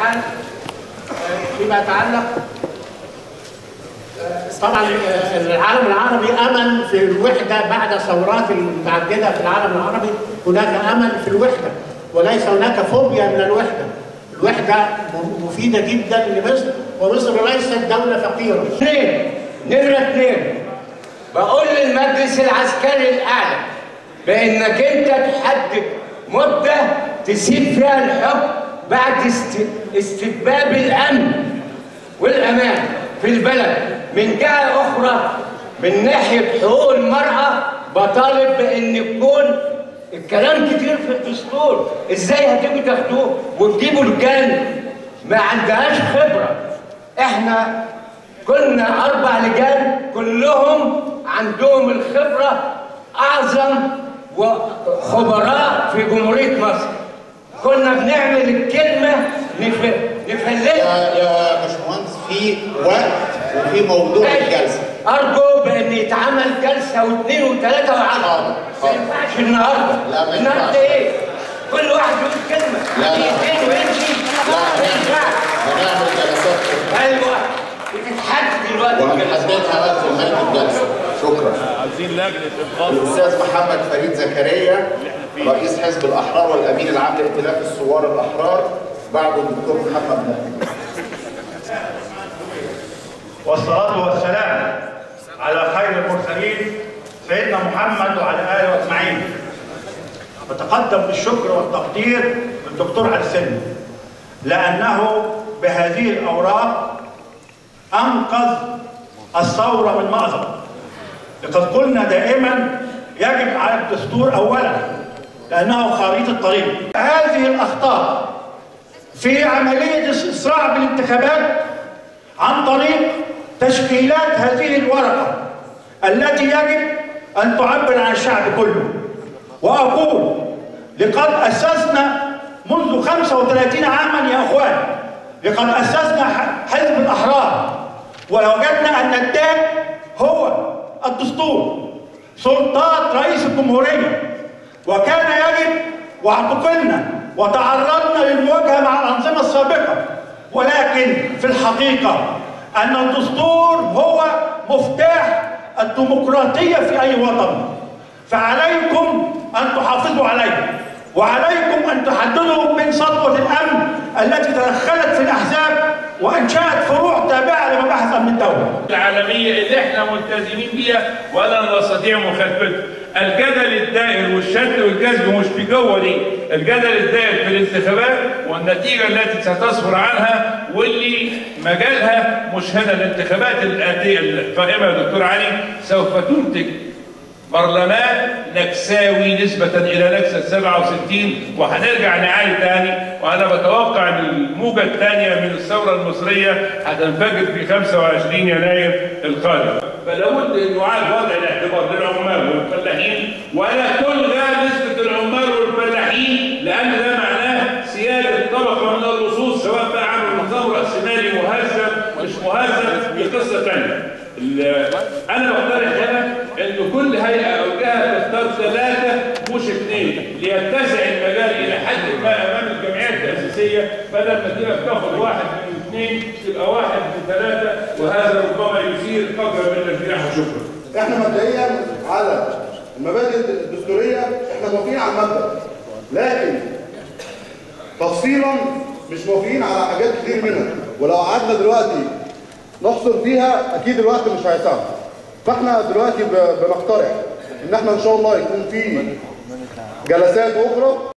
الحال فيما يتعلق طبعا العالم العربي امل في الوحده بعد ثورات متعدده في العالم العربي هناك امل في الوحده وليس هناك فوبيا من الوحده الوحده مفيده جدا لمصر ومصر ليست دوله فقيره اثنين نمرة اثنين بقول للمجلس العسكري الأعلى بأنك أنت تحدد مدة تسيب فيها الحكم بعد است... استتباب الأمن والأمان في البلد من جهة أخرى من ناحية حقوق المرأة بطالب بأن يكون الكلام كتير في الدستور ازاي هتيجوا تاخدوه وتجيبوا لجان ما عندهاش خبره احنا كنا اربع لجان كلهم عندهم الخبره اعظم وخبراء في جمهوريه مصر كنا بنعمل الكلمه نف... نفلتها يا يا باشمهندس في وقت وفي موضوع الجلسه ارجو بان يتعمل جلسه واثنين وثلاثه وعشره حاضر، ما حاضر. ينفعش النهارده لا، ما النهارده ينفعش. ايه كل واحد يقول كلمه لا، لا. دقيقتين ويمشي لا ما ينفعش هنعمل جلسات ايوه بتتحدد دلوقتي وهنحددها وقت نهايه الجلسه شكرا عايزين لجنه انقاذ الاستاذ محمد فريد زكريا رئيس حزب الاحرار والامين العام لائتلاف الثوار الاحرار بعده الدكتور محمد مهدي والصلاة والسلام على خير المرسلين سيدنا محمد وعلى آله أجمعين. أتقدم بالشكر والتقدير للدكتور علي السن لأنه بهذه الأوراق أنقذ الثورة من مأزق. لقد قلنا دائما يجب على الدستور أولا لأنه خريطة الطريق. هذه الأخطاء في عملية الإسراع بالانتخابات عن طريق تشكيلات هذه الورقة التي يجب أن تعبر عن الشعب كله وأقول لقد أسسنا منذ 35 عاما يا أخوان لقد أسسنا ح- حزب الأحرار ووجدنا أن الداء هو الدستور سلطات رئيس الجمهورية وكان يجب واعتقلنا وتعرضنا للمواجهة مع الأنظمة السابقة ولكن في الحقيقة أن الدستور هو مفتاح الديمقراطية في أي وطن فعليكم أن تحافظوا عليه وعليكم أن تحددوا من سطوة الأمن التي تدخلت في الأحزاب وأنشأت فروع تابعة لمباحث أمن الدولة العالميه اللي احنا ملتزمين بيها ولا نستطيع مخالفته الجدل الدائر والشد والجذب مش في جوه دي الجدل الدائر في الانتخابات والنتيجه التي ستصبر عنها واللي مجالها مش هنا الانتخابات الاتيه القائمه يا دكتور علي سوف تنتج برلمان نكساوي نسبة إلى نكسة 67 وهنرجع نعاني تاني وأنا بتوقع أن الموجة الثانية من الثورة المصرية هتنفجر في 25 يناير القادم. فلابد أن يعاد وضع الاعتبار للعمال والفلاحين ولا تلغى نسبة العمال والفلاحين لأن ده معناه سيادة طبقة من اللصوص سواء بقى عمل نظام رأسمالي مهذب مش مهذب دي قصة ثانية. ال- انا بقترح هنا ان كل هيئه او جهه تختار ثلاثه مش اثنين ليتسع المجال الى حد ما امام الجمعيات التاسيسيه بدل ما تبقى بتاخد واحد من اثنين تبقى واحد من ثلاثه وهذا ربما يثير قدر من الارتياح وشكرا. احنا مبدئيا على المبادئ الدستوريه احنا موافقين على المبدا لكن تفصيلا مش موافقين على حاجات كتير منها ولو قعدنا دلوقتي نحصر فيها اكيد الوقت مش هيسعنا فاحنا دلوقتي ب- بنقترح ان احنا ان شاء الله يكون في جلسات اخرى